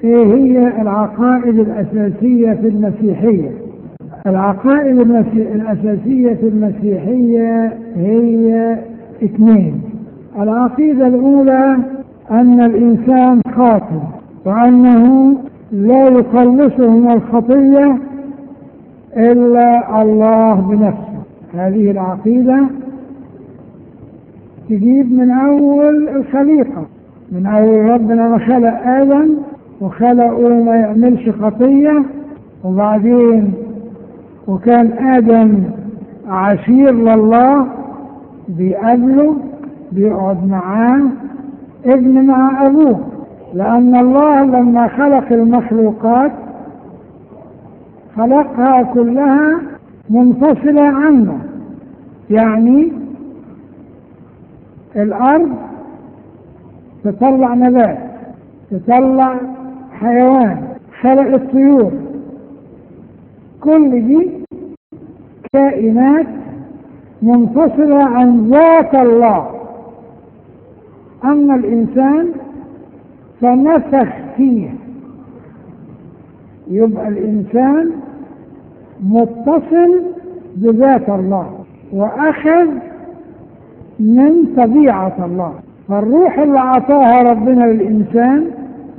ايه هي العقائد الاساسيه في المسيحيه العقائد المسي... الاساسيه في المسيحيه هي اثنين العقيده الاولى ان الانسان خاطئ وانه لا يخلصه من الخطيه الا الله بنفسه هذه العقيده تجيب من اول الخليقه من اول ربنا ما خلق ادم وخلقه ما يعملش خطيه وبعدين وكان ادم عشير لله بيقابله بيقعد معاه ابن مع ابوه لان الله لما خلق المخلوقات خلقها كلها منفصله عنه يعني الارض تطلع نبات تطلع حيوان خلق الطيور كل دي كائنات منفصلة عن ذات الله أما الإنسان فنفخ فيه يبقى الإنسان متصل بذات الله وأخذ من طبيعة الله فالروح اللي أعطاها ربنا للإنسان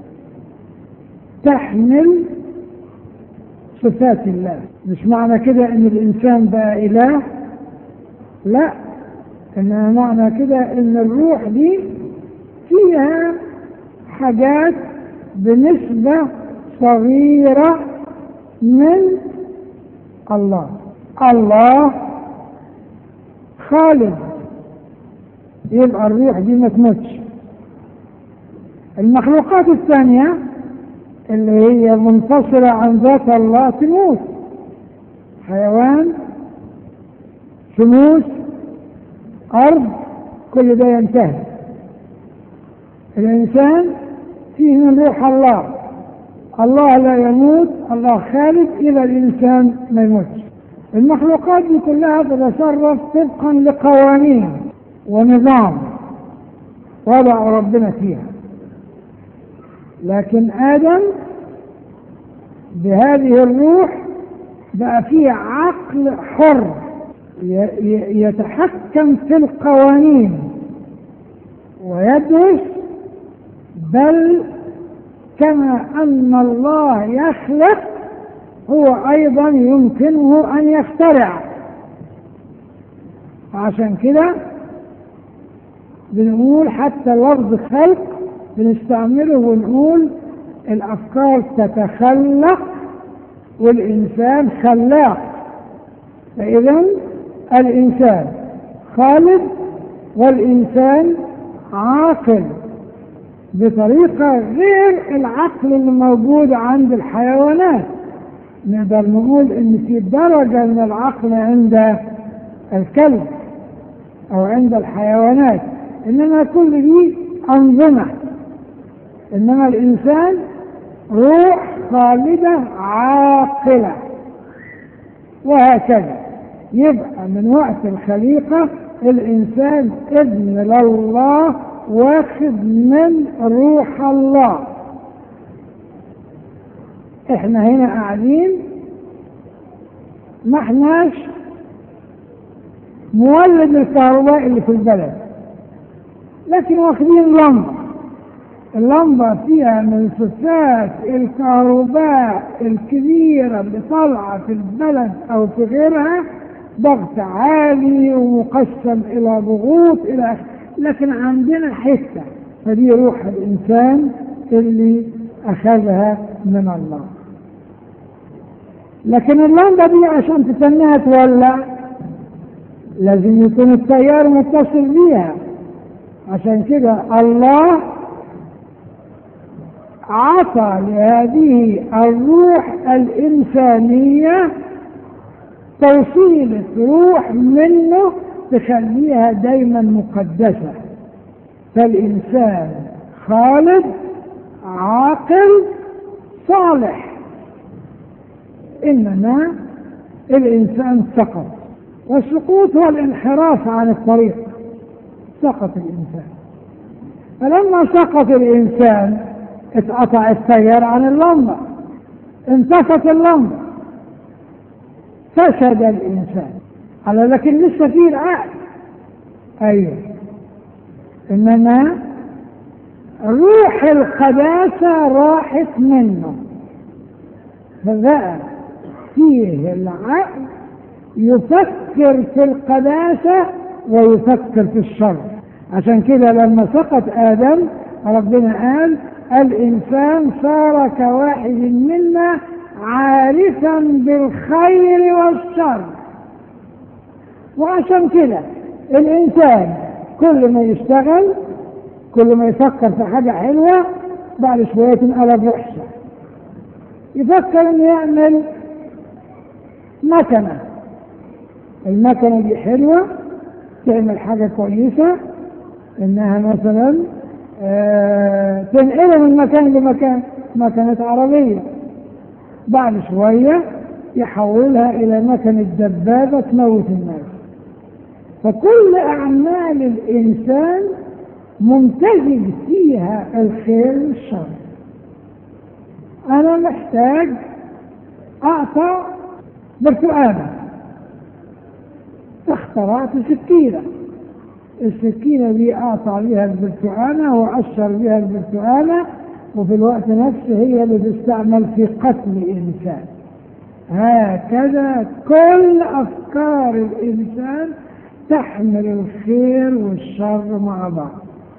تحمل صفات الله مش معنى كده ان الانسان بقى اله لا انما معنى كده ان الروح دي فيها حاجات بنسبة صغيرة من الله الله خالد يبقى الروح دي ما تموتش المخلوقات الثانية اللي هي منفصلة عن ذات الله تموت حيوان شموس أرض كل ده ينتهي الإنسان فيه من روح الله الله لا يموت الله خالد إلى الإنسان ما يموتش المخلوقات دي كلها تتصرف طبقا لقوانين ونظام وضع ربنا فيها لكن آدم بهذه الروح بقى فيه عقل حر يتحكم في القوانين ويدرس بل كما أن الله يخلق هو أيضا يمكنه أن يخترع عشان كده بنقول حتى لفظ خلق بنستعمله ونقول الأفكار تتخلق والإنسان خلاق فإذا الإنسان خالد والإنسان عاقل بطريقة غير العقل اللي موجود عند الحيوانات نقدر نقول إن في درجة من العقل عند الكلب أو عند الحيوانات إنما كل دي أنظمة إنما الإنسان روح خالدة عاقلة وهكذا يبقى من وقت الخليقة الإنسان ابن لله واخد من روح الله احنا هنا قاعدين ما احناش مولد الكهرباء اللي في البلد لكن واخدين لمبه اللمبة فيها من صفات الكهرباء الكبيرة اللي طالعة في البلد أو في غيرها ضغط عالي ومقسم إلى ضغوط إلى لكن عندنا حتة فدي روح الإنسان اللي أخذها من الله لكن اللمبة دي عشان تتنها تولع لازم يكون التيار متصل بيها عشان كده الله عطى لهذه الروح الإنسانية توصيلة روح منه تخليها دايما مقدسة فالإنسان خالد عاقل صالح إنما الإنسان سقط والسقوط هو الانحراف عن الطريق سقط الإنسان فلما سقط الإنسان اتقطع التيار عن اللمبة انطفت اللمبة فسد الإنسان على لكن لسه فيه العقل أيوه إنما روح القداسة راحت منه فبقى فيه العقل يفكر في القداسة ويفكر في الشر عشان كده لما سقط آدم ربنا قال الإنسان صار كواحد منا عارفا بالخير والشر وعشان كده الإنسان كل ما يشتغل كل ما يفكر في حاجة حلوة بعد شوية تنقلب وحشة يفكر انه يعمل مكنة المكنة دي حلوة تعمل حاجة كويسة انها مثلا آه تنقله من مكان لمكان مكنة عربية بعد شوية يحولها إلى مكنة دبابة تموت الناس فكل أعمال الإنسان ممتزج فيها الخير والشر أنا محتاج أقطع برتقالة اخترعت سكينة السكينة دي أقطع بها البرتقالة وأشر بها البرتقالة وفي الوقت نفسه هي اللي تستعمل في قتل إنسان هكذا كل أفكار الإنسان تحمل الخير والشر مع بعض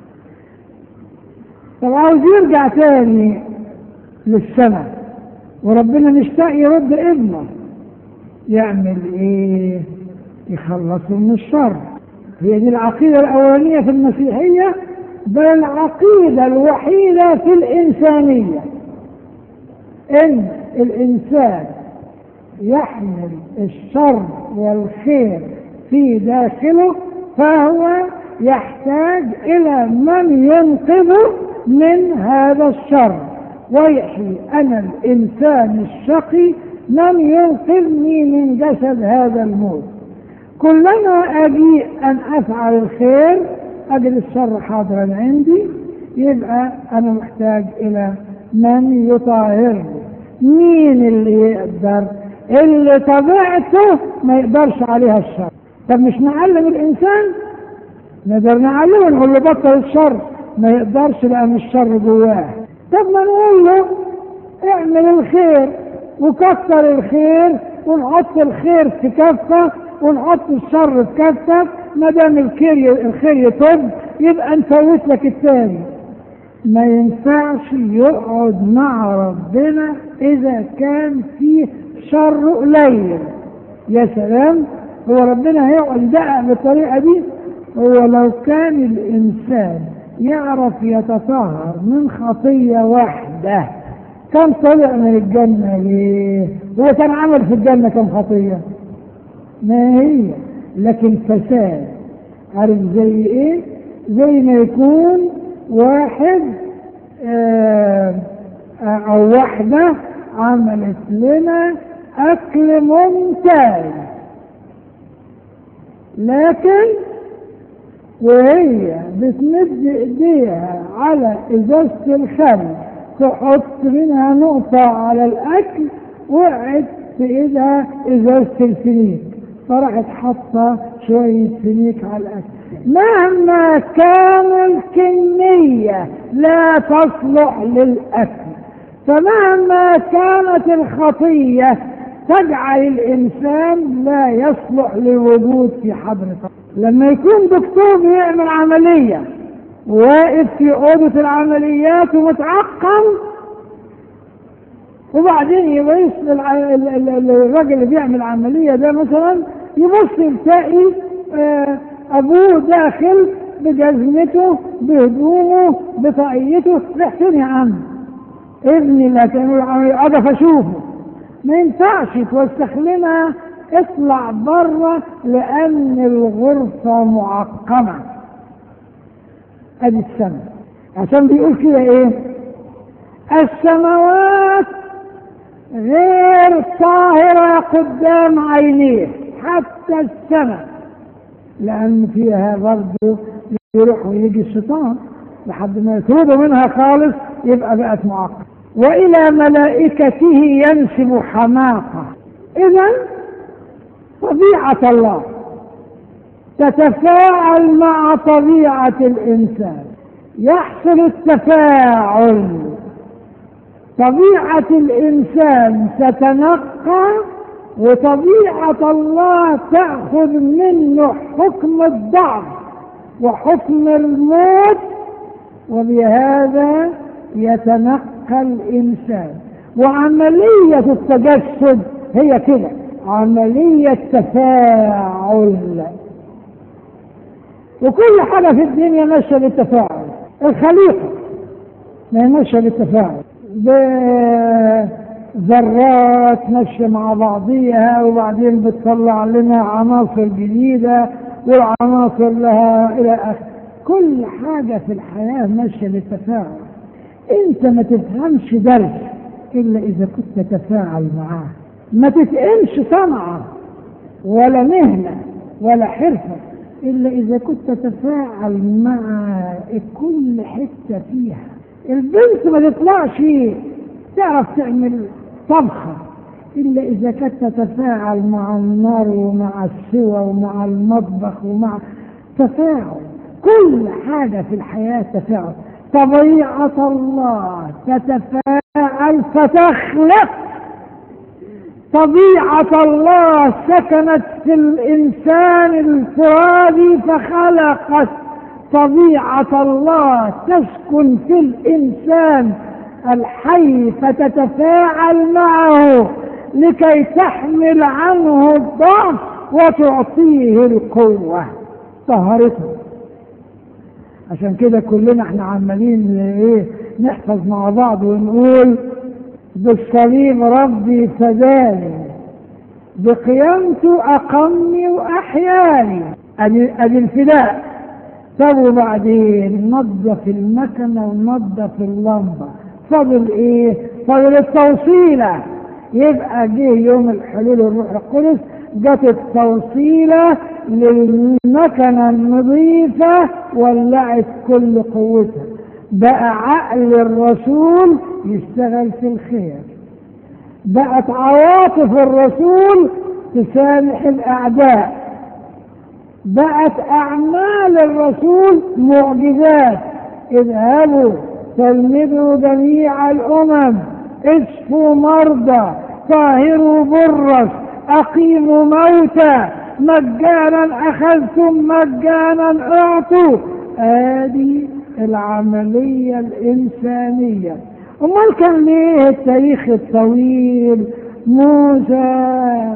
طب عاوز يرجع تاني للسماء وربنا مشتاق يرد ابنه يعمل ايه يخلصه من الشر هي دي العقيدة الأولانية في المسيحية بل العقيدة الوحيدة في الإنسانية إن الإنسان يحمل الشر والخير في داخله فهو يحتاج إلى من ينقذه من هذا الشر ويحيي أنا الإنسان الشقي من ينقذني من جسد هذا الموت كلما أجيء أن أفعل الخير أجد الشر حاضرا عندي يبقى أنا محتاج إلى من يطهرني مين اللي يقدر اللي طبيعته ما يقدرش عليها الشر طب مش نعلم الإنسان نقدر نعلمه نقول له بطل الشر ما يقدرش لأن الشر جواه طب ما نقول له اعمل الخير وكثر الخير ونحط الخير في كفة ونحط الشر في كفة ما دام الخير الخير يطب يبقى نفوت لك الثاني ما ينفعش يقعد مع ربنا إذا كان فيه شر قليل يا سلام هو ربنا هيقعد يدقق بالطريقة دي هو لو كان الإنسان يعرف يتطهر من خطية واحدة كان طلع من الجنة ليه؟ هو كان عمل في الجنة كم خطية؟ ما هي لكن فساد عارف زي ايه؟ زي ما يكون واحد آه او واحدة عملت لنا اكل ممتاز لكن وهي بتمد ايديها على ازازة الخمر تحط منها نقطة على الاكل وقعت في ايدها ازازة الفينيك فراحت حاطة شوية فينيك على الاكل مهما كان الكمية لا تصلح للاكل فمهما كانت الخطية تجعل الإنسان لا يصلح للوجود في حضرة لما يكون دكتور بيعمل عملية واقف في أوضة العمليات ومتعقم وبعدين يبص الراجل اللي بيعمل عملية ده مثلا يبص يلاقي أبوه داخل بجزمته بهدومه بطاقيته ريحتين يا عم ابني اللي هتعمل عملية أقف أشوفه ما ينفعش توسخ لنا اطلع بره لان الغرفة معقمة ادي السماء عشان بيقول كده ايه السماوات غير طاهرة قدام عينيه حتى السماء لان فيها برضه يروح ويجي الشيطان لحد ما يطردوا منها خالص يبقى بقت معاقة وإلى ملائكته ينسب حماقة إذا طبيعة الله تتفاعل مع طبيعة الإنسان يحصل التفاعل طبيعة الإنسان تتنقى وطبيعة الله تأخذ منه حكم الضعف وحكم الموت وبهذا يتنقى الإنسان وعملية التجسد هي كده عملية تفاعل وكل حاجة في الدنيا ماشية بالتفاعل الخليقة ما هي ماشية بالتفاعل ذرات ماشية مع بعضيها وبعدين بتطلع لنا عناصر جديدة والعناصر لها إلى آخره كل حاجة في الحياة ماشية بالتفاعل أنت ما تفهمش درس إلا إذا كنت تتفاعل معاه ما تتقنش صنعة ولا مهنة ولا حرفة إلا إذا كنت تتفاعل مع كل حتة فيها البنت ما تطلعش تعرف تعمل طبخة إلا إذا كانت تتفاعل مع النار ومع السوى ومع المطبخ ومع تفاعل كل حاجة في الحياة تفاعل طبيعة الله تتفاعل فتخلق طبيعة الله سكنت في الإنسان الفرادي فخلقت طبيعة الله تسكن في الإنسان الحي فتتفاعل معه لكي تحمل عنه الضعف وتعطيه القوة طهرته عشان كده كلنا احنا عمالين ايه نحفظ مع بعض ونقول بالصليب ربي فداني بقيامته أقمني وأحياني أدي أدي الفداء طب وبعدين نظف المكنة ونظف اللمبة فضل إيه؟ فضل التوصيلة يبقى جه يوم الحلول الروح القدس جت التوصيلة للمكنة النظيفة ولعت كل قوتها بقى عقل الرسول يشتغل في الخير بقت عواطف الرسول تسامح الأعداء بقت أعمال الرسول معجزات اذهبوا تلمذوا جميع الأمم اشفوا مرضى طهروا برص أقيموا موتى مجانا أخذتم مجانا أعطوا هذه العملية الإنسانية أمال كان ليه التاريخ الطويل موسى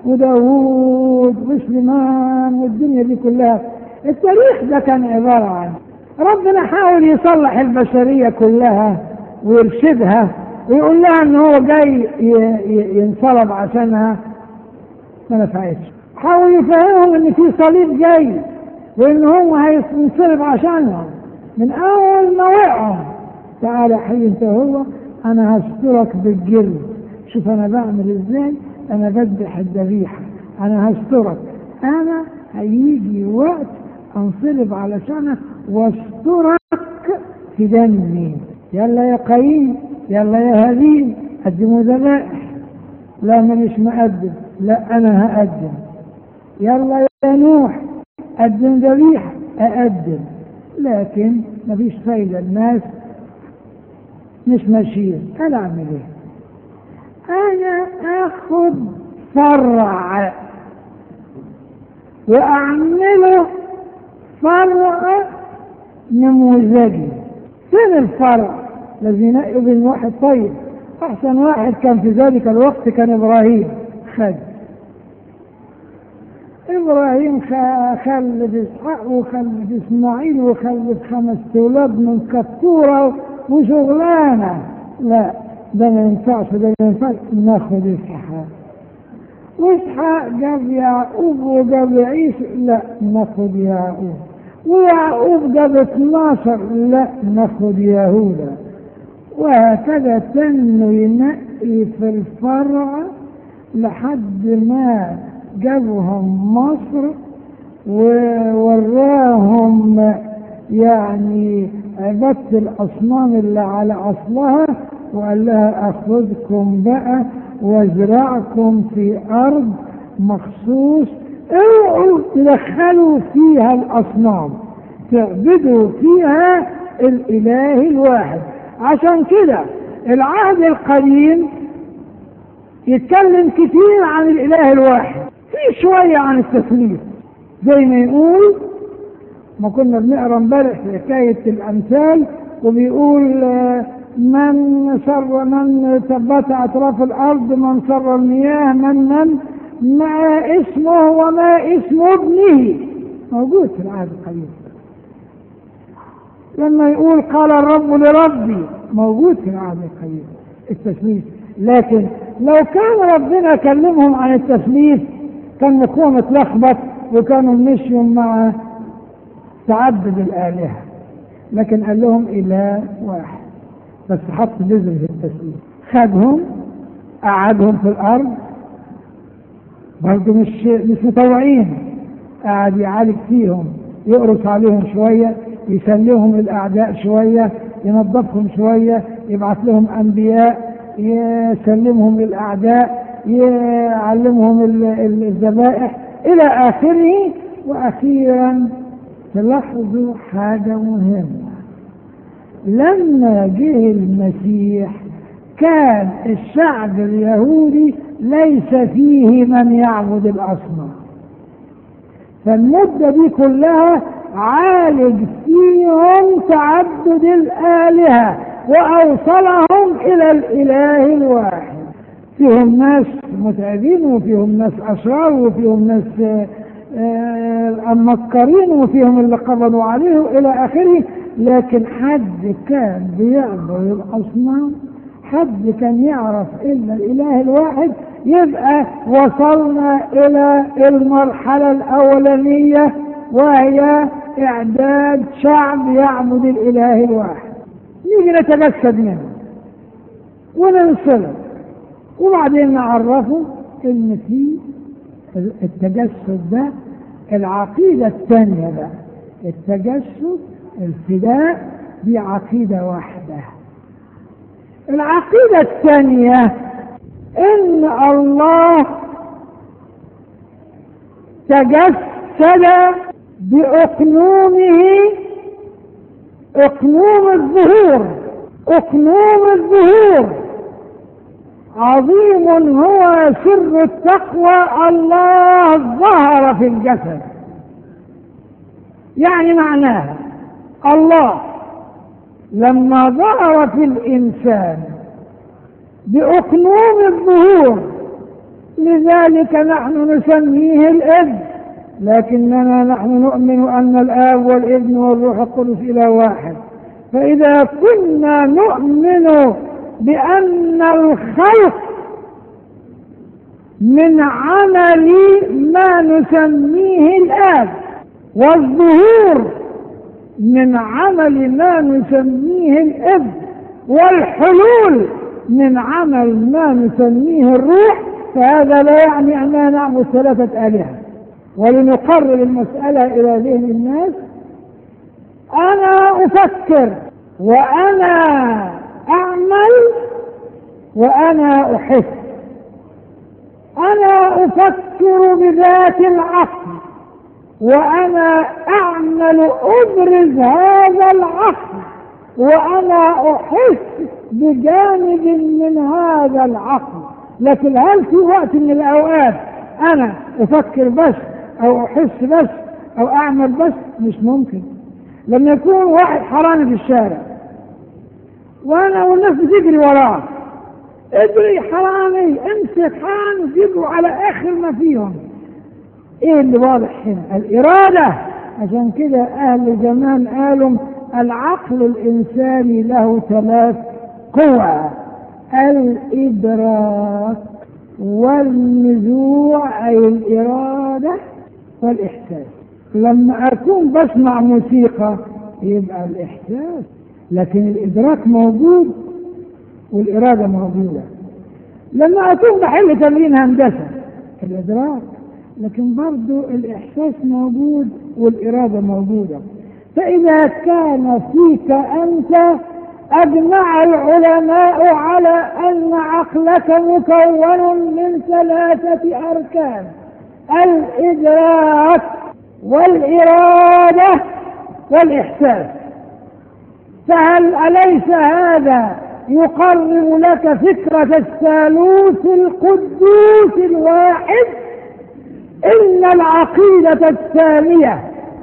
وداوود وسليمان والدنيا دي كلها التاريخ ده كان عبارة عن ربنا حاول يصلح البشرية كلها ويرشدها ويقول لها ان هو جاي ينصلب عشانها ما نفعتش حاول يفهمهم ان في صليب جاي وان هو هينصلب عشانهم من اول ما وقعوا تعالى يا حبيبي انت هو انا هسترك بالجلد شوف انا بعمل ازاي انا بذبح الذبيحه انا هسترك انا هيجي وقت انصلب علشانك واسترك في دمي يلا يا قايين يلا يا هابيل قدموا ذبائح لا انا مش مقدم لا انا هقدم يلا يا نوح قدم ذبيحه اقدم لكن مفيش فايده الناس مش ماشيين انا اعمل ايه انا اخد فرع واعمله فرع نموذجي فين الفرع الذي ينقي بين واحد طيب احسن واحد كان في ذلك الوقت كان ابراهيم خد ابراهيم خلف اسحاق وخلف اسماعيل وخلف خمس اولاد من كتوره وشغلانه لا ده ما ينفعش ده ما ينفعش ناخد اسحاق واسحاق جاب يعقوب وجاب عيسى لا ناخد يعقوب ويعقوب جاب 12 لا ناخد يهوذا وهكذا تنه ينقي في الفرع لحد ما جابهم مصر ووراهم يعني عبادة الأصنام اللي على أصلها وقال لها أخذكم بقى وازرعكم في أرض مخصوص اوعوا تدخلوا فيها الأصنام تعبدوا فيها الإله الواحد عشان كده العهد القديم يتكلم كتير عن الإله الواحد في شوية عن التثليث زي ما يقول ما كنا بنقرا امبارح في حكاية الأمثال وبيقول من سر من ثبت أطراف الأرض من سر المياه من من ما اسمه وما اسم ابنه موجود في العهد القديم لما يقول قال الرب لربي موجود في العهد القديم التثليث لكن لو كان ربنا كلمهم عن التثليث كان مخهم اتلخبط وكانوا مشيوا مع تعدد الآلهة لكن قال لهم إله واحد بس حط بذر في التثليث خدهم قعدهم في الأرض برضه مش مش مطوعين قعد يعالج فيهم يقرص عليهم شوية يسليهم الأعداء شوية ينظفهم شوية يبعث لهم أنبياء يسلمهم للأعداء يعلمهم الذبائح إلى آخره وأخيرا تلاحظوا حاجة مهمة لما جه المسيح كان الشعب اليهودي ليس فيه من يعبد الأصنام فالمدة دي كلها عالج فيهم تعدد الآلهة وأوصلهم إلى الإله الواحد فيهم ناس متعبين وفيهم ناس أشرار وفيهم ناس المكرين وفيهم اللي قبضوا عليه إلى آخره لكن حد كان بيعبد الأصنام حد كان يعرف إلا الإله الواحد يبقى وصلنا إلى المرحلة الأولانية وهي إعداد شعب يعبد الإله الواحد نيجي نتجسد منه وننصله وبعدين نعرفه إن في التجسد ده العقيدة الثانية بقى التجسد الفداء دي عقيدة واحدة العقيدة الثانية إن الله تجسد بأقنومه أقنوم الظهور أقنوم الظهور عظيم هو سر التقوى الله ظهر في الجسد يعني معناها الله لما ظهر في الإنسان بأقنوم الظهور لذلك نحن نسميه الابن لكننا نحن نؤمن أن الآب والابن والروح القدس إلى واحد فإذا كنا نؤمن بأن الخلق من عمل ما نسميه الآب والظهور من عمل ما نسميه الابن والحلول من عمل ما نسميه الروح فهذا لا يعني أننا نعبد ثلاثة آلهة ولنقرر المسألة إلى ذهن الناس أنا أفكر وأنا أعمل وأنا أحس أنا أفكر بذات العقل وأنا أعمل أبرز هذا العقل وأنا أحس بجانب من هذا العقل لكن هل في وقت من الأوقات أنا أفكر بس أو أحس بس أو أعمل بس مش ممكن لما يكون واحد حرامي في الشارع وأنا والناس بتجري وراه اجري حرامي امسك حرامي يجروا على آخر ما فيهم ايه اللي واضح هنا الإرادة عشان كده أهل زمان قالوا العقل الإنساني له ثلاث قوى الإدراك والنزوع أي الإرادة والإحساس لما أكون بسمع موسيقى يبقى الإحساس لكن الإدراك موجود والإرادة موجودة لما أكون بحل تمرين هندسة الإدراك لكن برضو الإحساس موجود والإرادة موجودة فإذا كان فيك أنت أجمع العلماء على أن عقلك مكون من ثلاثة أركان الإدراك والإرادة والإحساس فهل أليس هذا يقرر لك فكرة الثالوث القدوس الواحد إن العقيدة الثانية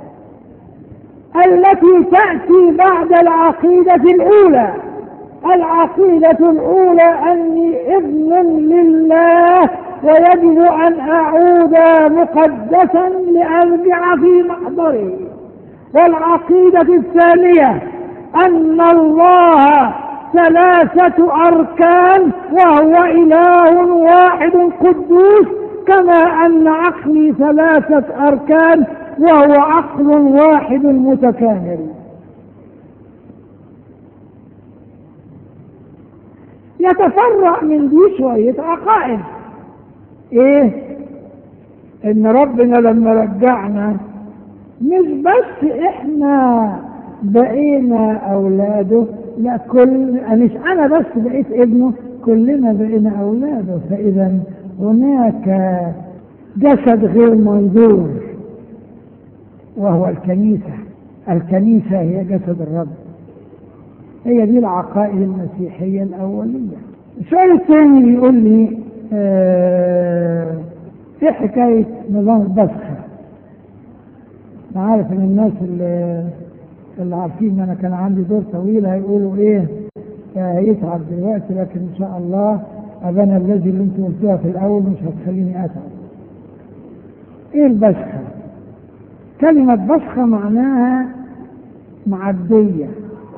التي تأتي بعد العقيدة الأولى العقيدة الأولى أني ابن لله ويجب أن أعود مقدسا لأرجع في محضره والعقيدة الثانية أن الله ثلاثة أركان وهو إله واحد قدوس كما أن عقلي ثلاثة أركان وهو عقل واحد متكامل يتفرع من دي شوية عقائد ايه ان ربنا لما رجعنا مش بس احنا بقينا اولاده لا كل مش انا بس بقيت ابنه كلنا بقينا اولاده فاذا هناك جسد غير منظور وهو الكنيسة الكنيسة هي جسد الرب هي دي العقائد المسيحية الأولية السؤال الثاني بيقول لي آه ايه حكاية نظام البسخة أنا عارف ان الناس اللي, اللي عارفين ان انا كان عندي دور طويل هيقولوا ايه آه هيتعب دلوقتي لكن ان شاء الله ابانا الذي اللي انتم قلتوها في الاول مش هتخليني اتعب ايه البسخة كلمة بسخة معناها معدية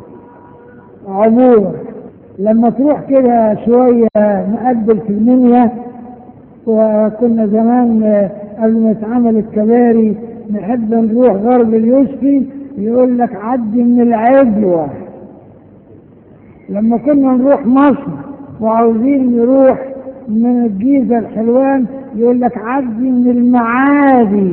عبور لما تروح كده شوية نقبل في المنيا وكنا زمان قبل ما يتعمل الكباري نحب نروح غرب اليوسفي يقول لك عدي من العجوة لما كنا نروح مصر وعاوزين نروح من الجيزة الحلوان يقول لك عدي من المعادي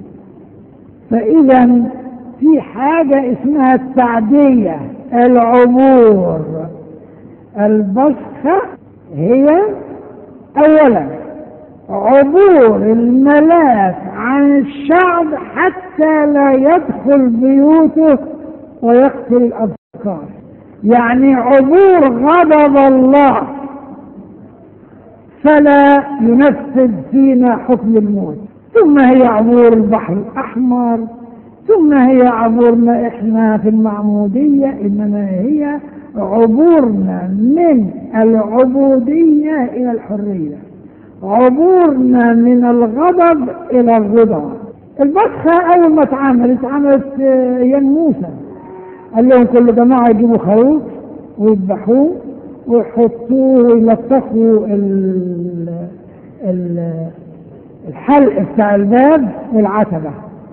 فإذا في حاجة اسمها التعدية العبور البسخة هي أولا عبور الملاك عن الشعب حتى لا يدخل بيوته ويقتل الأبكار يعني عبور غضب الله فلا ينفذ فينا حكم الموت ثم هي عبور البحر الأحمر ثم هي عبورنا إحنا في المعمودية إنما هي عبورنا من العبودية إلى الحرية عبورنا من الغضب إلى الرضا البسخة أول ما اتعملت اتعملت أيام موسى قال لهم كل جماعة يجيبوا خروف ويذبحوه ويحطوه ويلطخوا الحلق بتاع الباب والعتبة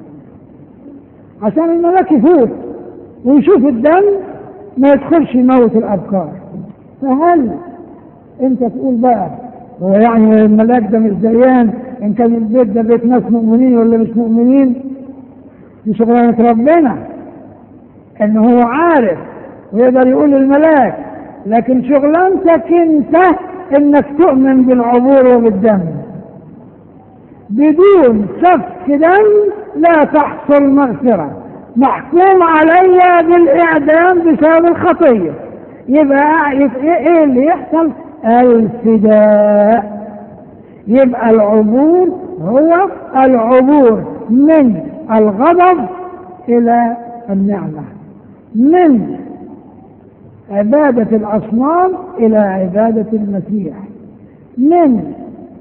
عشان الملاك يفوت ويشوف الدم ما يدخلش يموت الأبكار فهل أنت تقول بقى هو يعني الملاك ده مش زيان إن كان البيت ده بيت ناس مؤمنين ولا مش مؤمنين دي شغلانة ربنا إن هو عارف ويقدر يقول للملاك لكن شغلانتك أنت إنك تؤمن بالعبور وبالدم بدون سفك دم لا تحصل مغفرة محكوم علي بالإعدام بسبب الخطية يبقى إيه اللي يحصل الفداء يبقى العبور هو العبور من الغضب إلى النعمة من عبادة الأصنام إلى عبادة المسيح من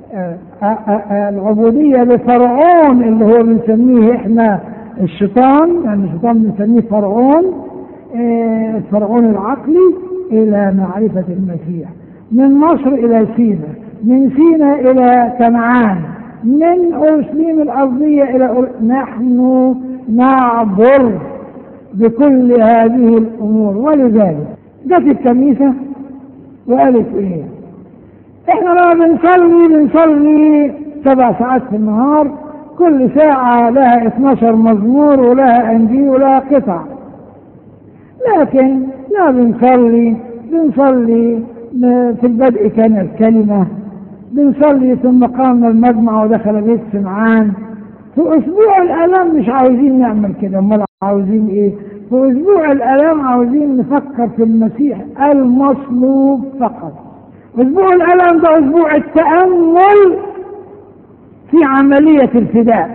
العبودية لفرعون اللي هو بنسميه احنا الشيطان يعني الشيطان بنسميه فرعون الفرعون العقلي إلى معرفة المسيح من مصر إلى سينا من سينا إلى كنعان من أورشليم الأرضية إلى أور... نحن نعبر بكل هذه الأمور ولذلك جت الكنيسة وقالت إيه احنا لما بنصلي بنصلي سبع ساعات في النهار كل ساعة لها 12 مزمور ولها انجيل ولها قطع لكن لا بنصلي بنصلي في البدء كان الكلمة بنصلي ثم قامنا المجمع ودخل بيت سمعان في أسبوع الآلام مش عاوزين نعمل كده أمال عاوزين إيه؟ في أسبوع الآلام عاوزين نفكر في المسيح المصلوب فقط أسبوع الآلام ده أسبوع التأمل في عملية الفداء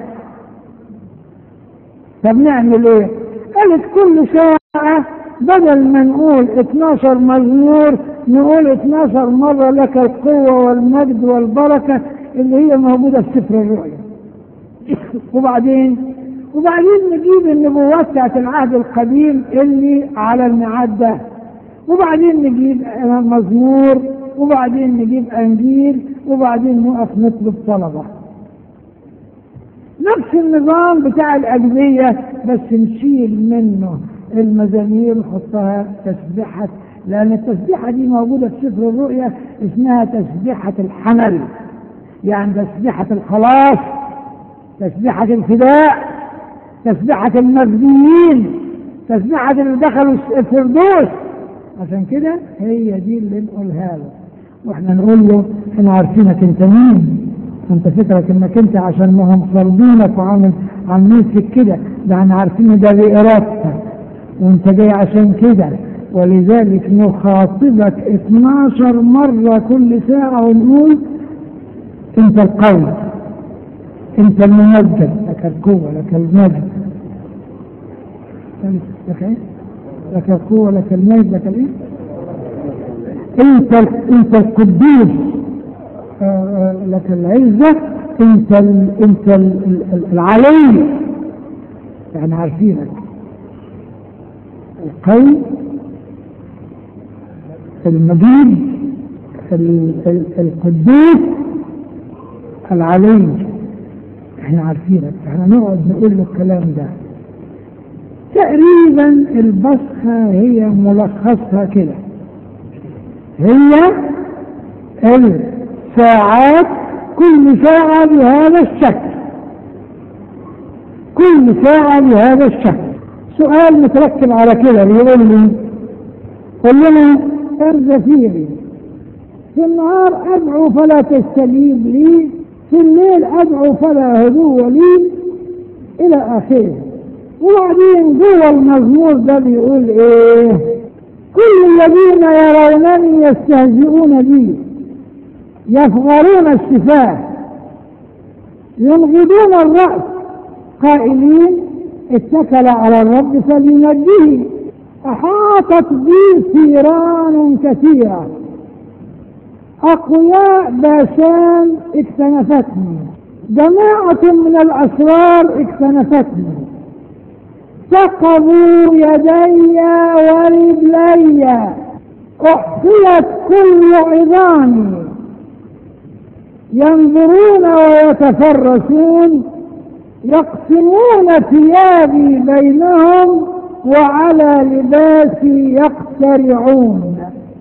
طب نعمل إيه؟ قالت كل ساعة بدل ما نقول 12 مزمور نقول 12 مرة لك القوة والمجد والبركة اللي هي موجودة في سفر الرؤيا وبعدين وبعدين نجيب النبوات بتاعت العهد القديم اللي على الميعاد ده وبعدين نجيب مزمور وبعدين نجيب انجيل وبعدين نقف نطلب طلبه نفس النظام بتاع الأجزية بس نشيل منه المزامير ونحطها تسبيحة لأن التسبيحة دي موجودة في سفر الرؤيا اسمها تسبيحة الحمل يعني تسبيحة الخلاص تسبيحة الفداء تسبيحة المجديين تسبيحة اللي دخلوا الفردوس عشان كده هي دي اللي نقولها له واحنا نقول له احنا عارفينك انت مين انت فكرك انك انت عشان ما هم فرضينك وعامل عاملين فيك كده ده احنا عارفين ده بارادتك وانت جاي عشان كده ولذلك نخاطبك 12 مرة كل ساعة ونقول انت القوي انت الممجد لك القوة لك المجد لك ايه؟ لك القوة لك المجد لك الايه؟ انت انت القدوس لك العزة انت ال انت ال العلي يعني عارفينك القوي المجيد القدوس العلي احنا عارفينك احنا نقعد نقول له الكلام ده تقريبا البصخة هي ملخصها كده هي الساعات كل ساعة بهذا الشكل كل ساعة بهذا الشكل سؤال متركب على كده بيقول لي قل لنا ارزفيني في النهار ادعو فلا تستجيب لي في الليل ادعو فلا هدوء لي الى اخره وبعدين جوه المزمور ده بيقول ايه كل الذين يرونني يستهزئون بي يفغرون الشفاه ينغضون الراس قائلين اتكل على الرب فلينجيه احاطت بي ثيران كثيره اقوياء باشان اكتنفتني جماعه من الاسرار اكتنفتني ثقبوا يدي ورجلي احصيت كل عظامي ينظرون ويتفرسون يقسمون ثيابي بينهم وعلى لباسي يقترعون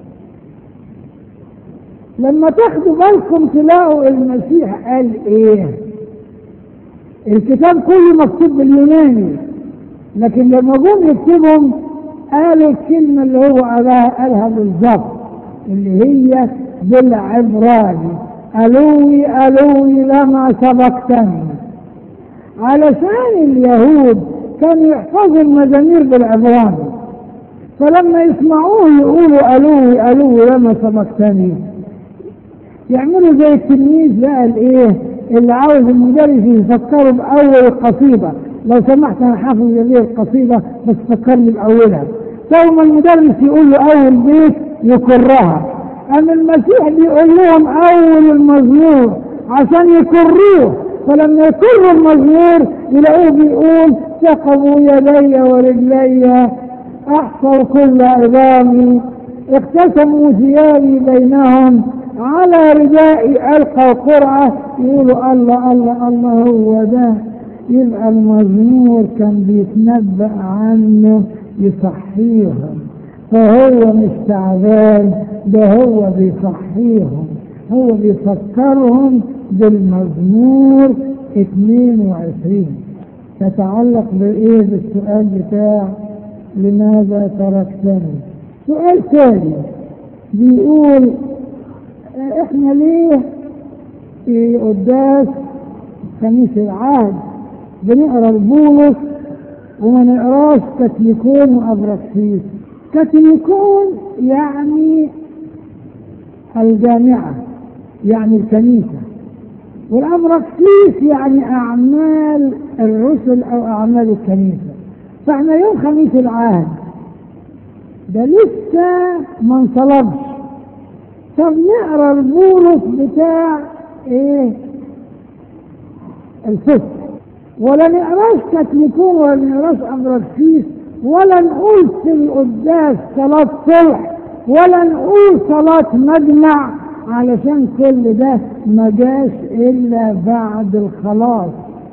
لما تاخدوا بالكم تلاقوا المسيح قال ايه الكتاب كله مكتوب باليوناني لكن لما جم يكتبهم قالوا الكلمة اللي هو قالها قالها بالظبط اللي هي بالعبراني ألوي ألوي لما سبقتني علشان اليهود كانوا يحفظوا المزامير بالعبراني فلما يسمعوه يقولوا ألوي ألوي لما سبقتني يعملوا زي التلميذ بقى الايه اللي عاوز المدرس يفكره بأول القصيدة لو سمحت انا حافظ هذه القصيدة بس فكرني بأولها ثم المدرس يقول له أول بيت يكرها أما المسيح بيقول لهم أول المزمور عشان يكروه فلما يكروا المزمور يلاقوه بيقول ثقبوا يدي ورجلي أحصوا كل عظامي اقتسموا ثيابي بينهم على ردائي ألقوا قرعة يقولوا الله الله الله هو ده يبقى المزمور كان بيتنبأ عنه يصحيهم فهو مش تعبان ده هو بيصحيهم هو بيفكرهم بالمزمور 22 تتعلق بايه بالسؤال بتاع لماذا تركتني سؤال ثاني بيقول احنا ليه في قداس خميس العهد بنقرا البولس وما نقراش كتليكون وابراكسيس كتليكون يعني الجامعه يعني الكنيسه والابراكسيس يعني اعمال الرسل او اعمال الكنيسه فاحنا يوم خميس العهد ده لسه ما انصلبش طب نقرا البولس بتاع ايه الفسق ولا نقراش كتليكون ولا نقراش ابراكسيس ولا نقول في القداس صلاة صلح ولا نقول صلاة مجمع علشان كل ده ما جاش الا بعد الخلاص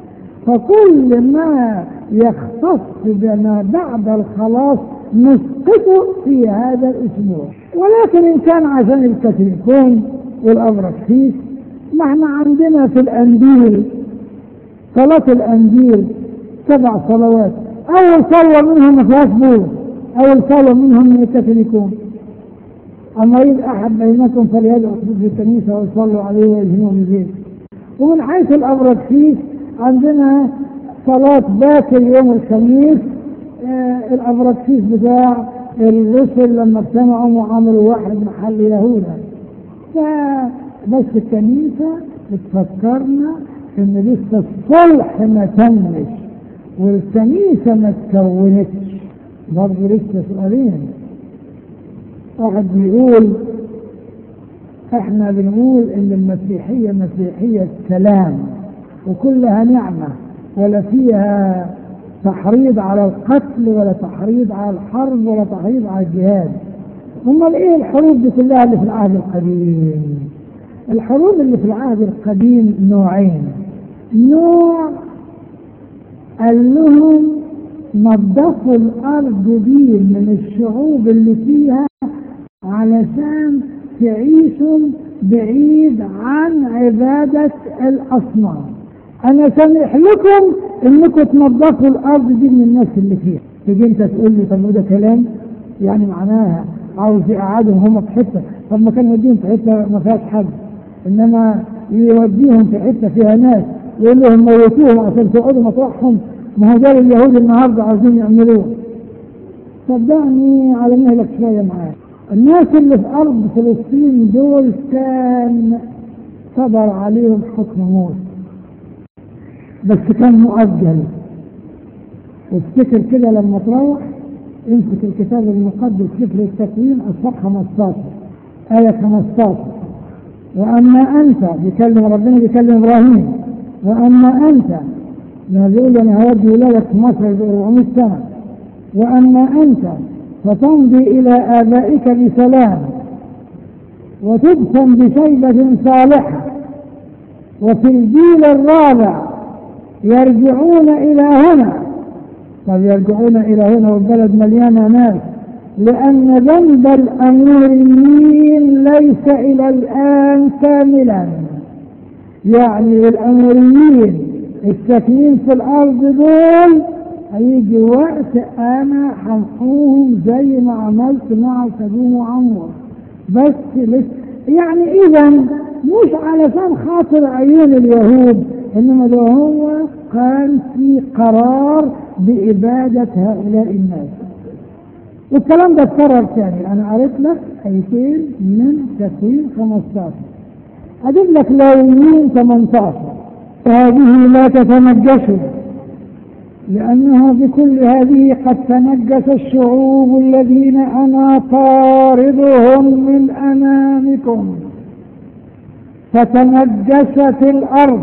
فكل ما يختص بما بعد الخلاص نسقطه في هذا الاسبوع ولكن ان كان عشان الكتليكون والابراكسيس ما احنا عندنا في الانجيل صلاة الانجيل سبع صلوات اول صلوة منهم ما فيهاش بول اول صلوة منهم من الكتليكون اما يريد احد بينكم فليدعو في الكنيسة ويصلوا عليه ويجنوا من زيت ومن حيث الابراكسيس عندنا صلاة باكر يوم الخميس آه الابراكسيس بتاع الرسل لما اجتمعوا وعملوا واحد محل يهوذا فبس الكنيسة بتفكرنا ان لسه الصلح ما تمش والكنيسة ما تكونتش برضه لسه سؤالين واحد بيقول احنا بنقول ان المسيحية مسيحية سلام وكلها نعمة ولا فيها تحريض على القتل ولا تحريض على الحرب ولا تحريض على الجهاد امال ايه الحروب دي كلها اللي في العهد القديم الحروب اللي في العهد القديم نوعين نوع قال لهم نظفوا الارض دي من الشعوب اللي فيها علشان تعيشوا بعيد عن عبادة الأصنام أنا سامح لكم إنكم تنظفوا الأرض دي من الناس اللي فيها تيجي أنت تقول لي طب ده كلام يعني معناها عاوز يقعدهم هم في حتة طب ما كان يوديهم في حتة ما فيهاش حد إنما يوديهم في حتة فيها ناس يقول لهم موتوهم عشان تقعدوا مطرحهم ما هو ده اليهود النهارده عاوزين يعملوه صدقني على مهلك شوية معاك الناس اللي في أرض فلسطين دول كان صدر عليهم حكم موت بس كان مؤجل وافتكر كده لما تروح امسك الكتاب المقدس سفر التكوين اصحاح 15 آية 15 وأما أنت بيكلم ربنا بيكلم إبراهيم وأما أنت ما بيقول أنا هودي ولادك في مصر 400 سنة وأما أنت فتمضي إلى آبائك بسلام وتدفن بشيبة صالحة وفي الجيل الرابع يرجعون إلى هنا طب يرجعون إلى هنا والبلد مليانة ناس لأن ذنب الأموريين ليس إلى الآن كاملا يعني الأموريين الساكنين في الأرض دول هيجي وقت انا هنحوهم زي ما عملت مع سدوم وعمر بس لسه يعني اذا مش علشان خاطر عيون اليهود انما ده هو كان في قرار بإبادة هؤلاء الناس والكلام ده اتكرر تاني انا قريت لك ايتين من تكوين 15 اجيب لك لاويين 18 هذه لا تتنجسوا لأنها بكل هذه قد تنجس الشعوب الذين أنا طاردهم من أمامكم فتنجست الأرض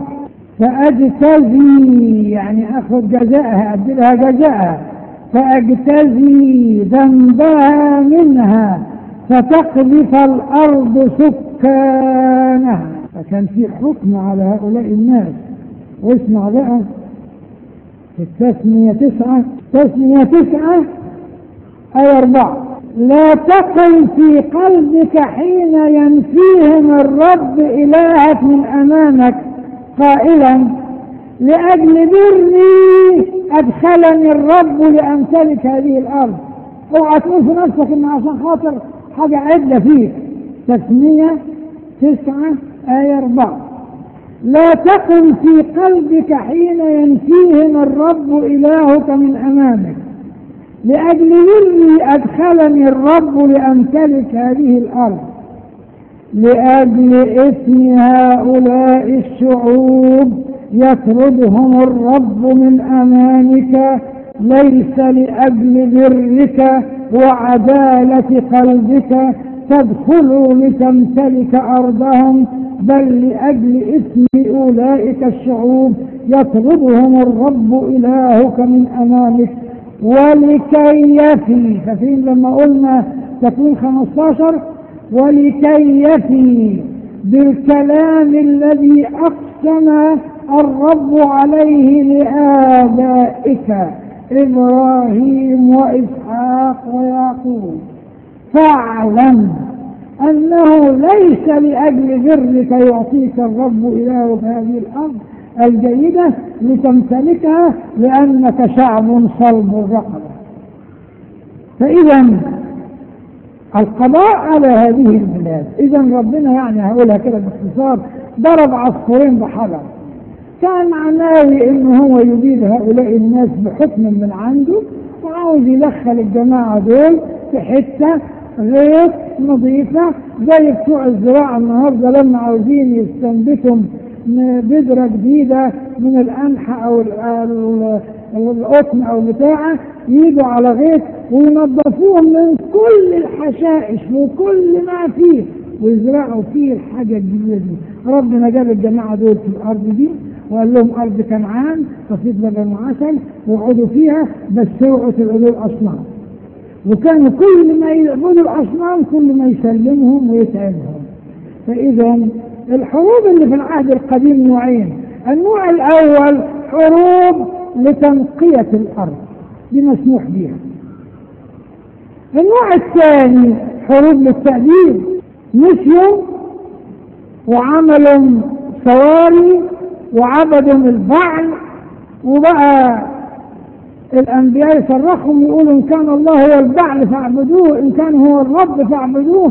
فأجتزي يعني أخذ جزاءها أدي لها جزاءها فأجتزي ذنبها منها فتقذف الأرض سكانها فكان في حكم على هؤلاء الناس واسمع بقى في التسمية تسعة تسمية تسعة أي أربعة لا تقل في قلبك حين ينفيهم الرب إلهك من أمامك قائلا لأجل بري أدخلني الرب لأمتلك هذه الأرض اوعى تقول في نفسك ان عشان خاطر حاجة عدة فيك تسمية تسعة آية أربعة لا تقل في قلبك حين ينفيهم الرب إلهك من أمامك لأجل بري أدخلني الرب لأمتلك هذه الأرض لأجل إثم هؤلاء الشعوب يطردهم الرب من أمامك ليس لأجل برك وعدالة قلبك تدخلوا لتمتلك أرضهم بل لأجل اسم أولئك الشعوب يطردهم الرب إلهك من أمامك ولكي يفي ففين لما قلنا تكوين 15 ولكي يفي بالكلام الذي أقسم الرب عليه لآبائك إبراهيم وإسحاق ويعقوب فاعلم أنه ليس لأجل برك يعطيك الرب إلهك هذه الأرض الجيدة لتمتلكها لأنك شعب صلب الرقبة فإذا القضاء على هذه البلاد إذا ربنا يعني هقولها كده باختصار ضرب عصفورين بحجر كان ناوي إن هو يبيد هؤلاء الناس بحكم من عنده وعاوز يدخل الجماعة دول في حتة غير نظيفة زي بتوع الزراعة النهاردة لما عاوزين يستنبتوا بذرة جديدة من القمح أو القطن أو بتاعة يجوا على غيط وينظفوهم من كل الحشائش وكل ما فيه ويزرعوا فيه الحاجة الجديدة دي ربنا جاب الجماعة دول في الأرض دي وقال لهم أرض كنعان تصيب لبن وعسل واقعدوا فيها بس اوعوا تبعدوا الأصنام وكانوا كل ما يعبدوا الأصنام كل ما يسلمهم ويتعبهم فإذا الحروب اللي في العهد القديم نوعين النوع الأول حروب لتنقية الأرض دي مسموح بها النوع الثاني حروب للتأديب نسيوا وعملوا صواري وعبدوا البعل وبقى الأنبياء يصرخهم يقولوا إن كان الله هو البعل فاعبدوه إن كان هو الرب فاعبدوه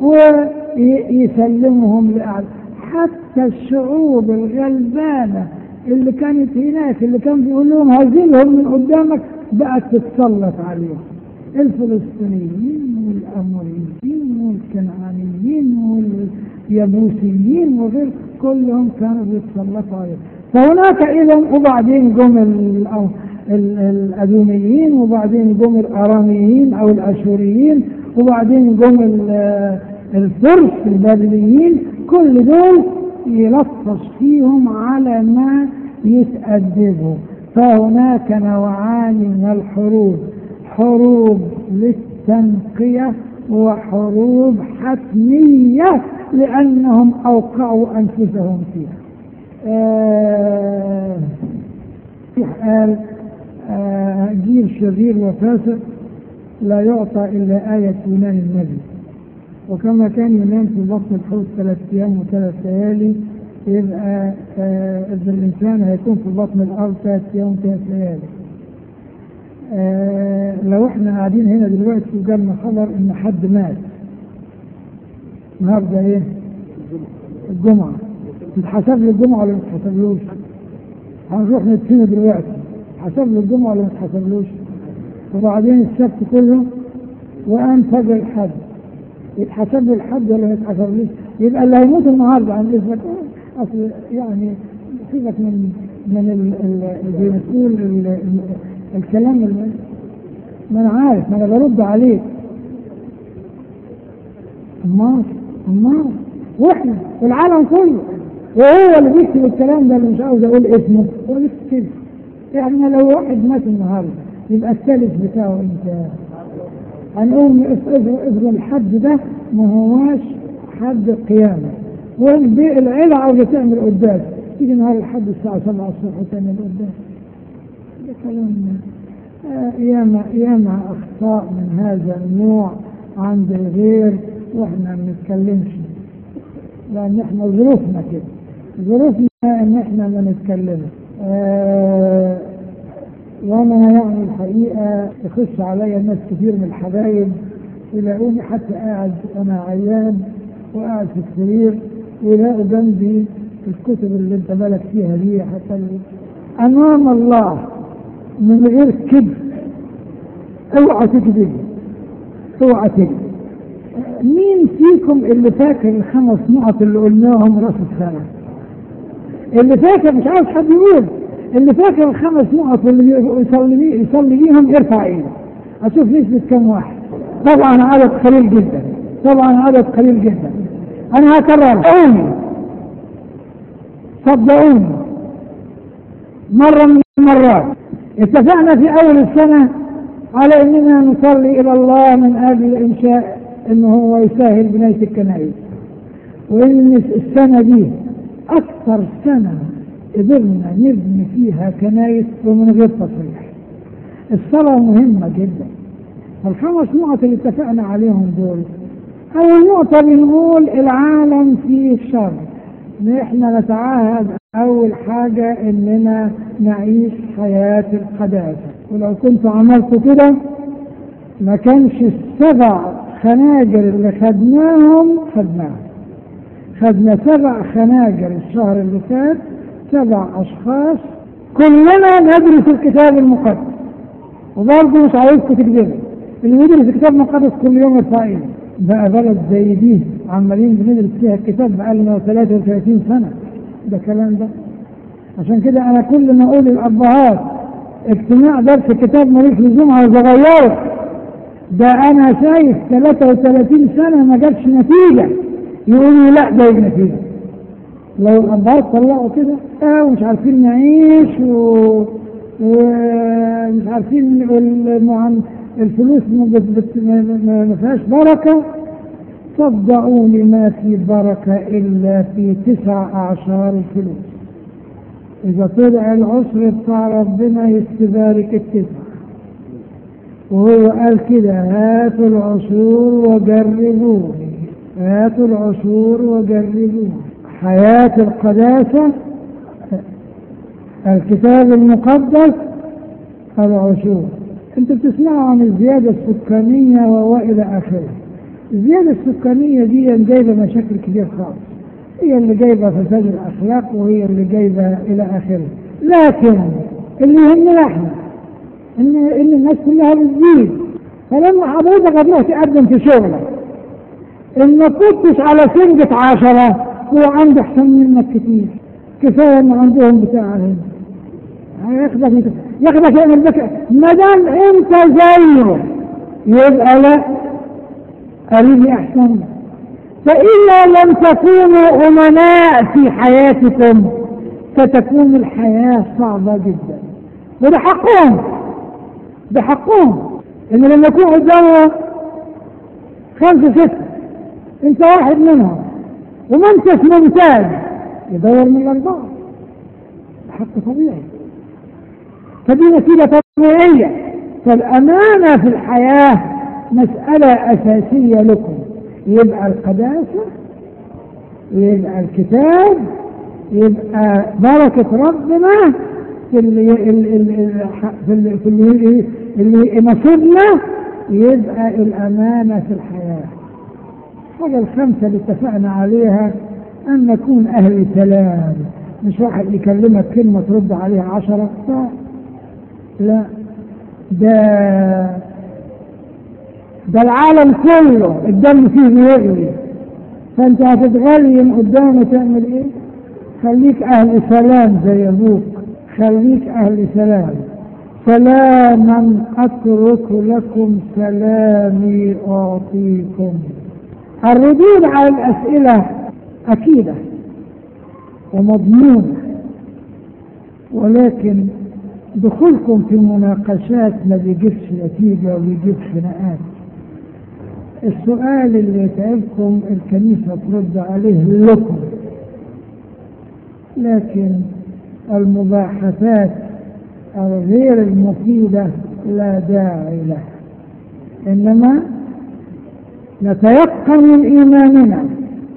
ويسلمهم لأعلى حتى الشعوب الغلبانة اللي كانت هناك اللي كان بيقول لهم هزلهم من قدامك بقت تتسلط عليهم الفلسطينيين والأموريين والكنعانيين واليابوسيين وغير كلهم كانوا بيتسلطوا عليهم فهناك إذا وبعدين جم الأدوميين وبعدين جم الأراميين أو الأشوريين وبعدين جم الفرس البابليين كل دول يلطش فيهم على ما يتأدبوا فهناك نوعان من الحروب حروب للتنقية وحروب حتمية لأنهم أوقعوا أنفسهم فيها آه قال آه جيل شرير وفاسق لا يعطى إلا آية يونان النبي وكما كان ينام في بطن الحوت ثلاث أيام وثلاث ليالي يبقى آه إذا الإنسان هيكون في بطن الأرض ثلاث أيام وثلاث ليالي آه لو احنا قاعدين هنا دلوقتي وجالنا خبر إن حد مات النهارده إيه؟ الجمعة تتحسب لي الجمعة ولا ما تتحسبلوش؟ هنروح ندفنه دلوقتي حسب له الجمعة ولا ما تحسبلوش؟ وبعدين السبت كله وقام فجر الحد يتحسب له الحد ولا ما يتحسبلوش؟ يبقى اللي هيموت النهارده عند اسمك اصل يعني سيبك من من اللي بيقول الكلام اللي ما انا عارف ما انا برد عليك امال امال واحنا والعالم كله وهو اللي بيكتب الكلام ده اللي مش عاوز اقول اسمه هو بيكتب كده احنا لو واحد مات النهارده يبقى الثالث بتاعه انت هنقوم افرض الحد ده ما هواش حد قيامه والعيلة عاوزة تعمل قداس تيجي نهار الحد الساعة 7 الصبح وتعمل قداس ده كلام آه ياما ياما أخطاء من هذا النوع عند الغير واحنا ما بنتكلمش لأن احنا ظروفنا كده ظروفنا ان احنا ما نتكلمش آه وانا يعني الحقيقه يخش عليا ناس كتير من الحبايب يلاقوني حتى قاعد انا عيان وقاعد في السرير ويلاقوا جنبي الكتب اللي انت بالك فيها دي حتى امام الله من غير كذب اوعى تكذب اوعى تكذب مين فيكم اللي فاكر الخمس نقط اللي قلناهم راس السنه اللي فاكر مش عاوز حد يقول اللي فاكر الخمس نقط اللي يصلي يصلي بيهم يرفع ايده اشوف نسبه كم واحد طبعا عدد قليل جدا طبعا عدد قليل جدا انا هكرر صدقوني صدقوني مره من المرات اتفقنا في اول السنه على اننا نصلي الى الله من اجل انشاء انه هو يسهل بنايه الكنائس وان السنه دي اكثر سنه قدرنا نبني فيها كنائس ومن غير تصريح الصلاه مهمه جدا الخمس نقط اللي اتفقنا عليهم دول اول نقطه بنقول العالم فيه شر احنا نتعاهد اول حاجه اننا نعيش حياه القداسه ولو كنت عملت كده ما كانش السبع خناجر اللي خدناهم خدناهم خدنا سبع خناجر الشهر اللي فات سبع اشخاص كلنا ندرس الكتاب المقدس وبرضه مش عايزكم تكذبوا اللي بيدرس الكتاب المقدس كل يوم يرفع ايده بقى بلد زي دي عمالين بندرس فيها الكتاب بقالنا 33 سنه ده كلام ده عشان كده انا كل ما اقول للابهات اجتماع درس الكتاب ملوش لزوم على صغيره ده انا شايف 33 سنه ما جابش نتيجه يقولوا لا جايب نتيجه لو الابهات طلعوا كده اه ومش عارفين نعيش و... ومش عارفين المعن... الفلوس ما فيهاش بركه صدقوني ما في بركه الا في تسع اعشار الفلوس اذا طلع العشر بتاع ربنا يستبارك التسع وهو قال كده هاتوا العشور وجربوني هاتوا العشور وجربوني حياة القداسة الكتاب المقدس العشور انت بتسمعوا عن الزيادة السكانية وإلى آخره الزيادة السكانية دي جايبة مشاكل كتير خالص هي اللي جايبة فساد الأخلاق وهي اللي جايبة إلى آخره لكن اللي يهمنا احنا ان ان الناس كلها بتزيد فلما حضرتك هتروح تقدم في شغلك ان ما كنتش على سنجة عشرة هو عنده احسن منك كتير كفايه ان عندهم بتاع هنا هياخدك ياخدك يعمل بك ما دام انت زيه يبقى لا قريبي احسن فإذا لم تكونوا أمناء في حياتكم ستكون الحياة صعبة جدا وده حقهم ده حقهم إن لما يكون قدامه خمسة ستة أنت واحد منهم وما أنتش ممتاز يدور من الأربعة حق طبيعي فدي نتيجة طبيعية فالأمانة في الحياة مسألة أساسية لكم يبقى القداسة يبقى الكتاب يبقى بركة ربنا في اللي في اللي في اللي, اللي نصيبنا يبقى الأمانة في الحياة الحاجة الخمسة اللي اتفقنا عليها أن نكون أهل سلام مش واحد يكلمك كلمة ترد عليها عشرة لا لا ده ده العالم كله الدم فيه بيغلي فانت هتتغلي قدامه تعمل ايه خليك اهل سلام زي ابوك خليك اهل سلام سلاما اترك لكم سلامي اعطيكم الردود على الاسئله اكيده ومضمونه ولكن دخولكم في المناقشات ما بيجيبش نتيجه وبيجيب خناقات السؤال اللي يتعبكم الكنيسة ترد عليه لكم لكن المباحثات الغير المفيدة لا داعي لها إنما نتيقن من إيماننا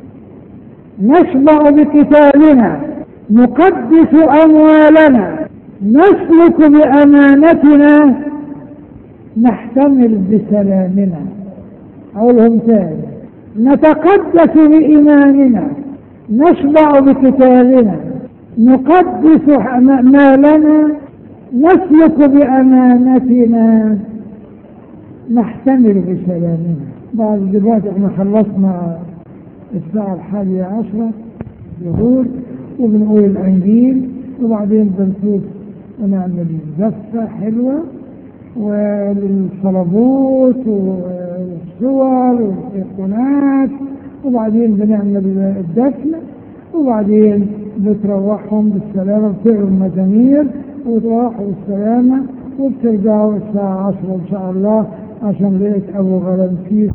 نشبع بكتابنا نقدس أموالنا نسلك بأمانتنا نحتمل بسلامنا أقولهم تاني نتقدس بإيماننا نشبع بكتابنا نقدس مالنا نسلك بأمانتنا نحتمل بسلامنا بعد دلوقتي احنا خلصنا الساعة الحادية عشرة ظهور وبنقول الأنجيل وبعدين بنشوف ونعمل زفة حلوة وللصلبوت والصور والإيقونات وبعدين بنعمل الدفن وبعدين بتروحهم بالسلامة بتقروا المزامير وتروحوا بالسلامة وبترجعوا الساعة 10 إن شاء الله عشان لقيت أبو غرنفيس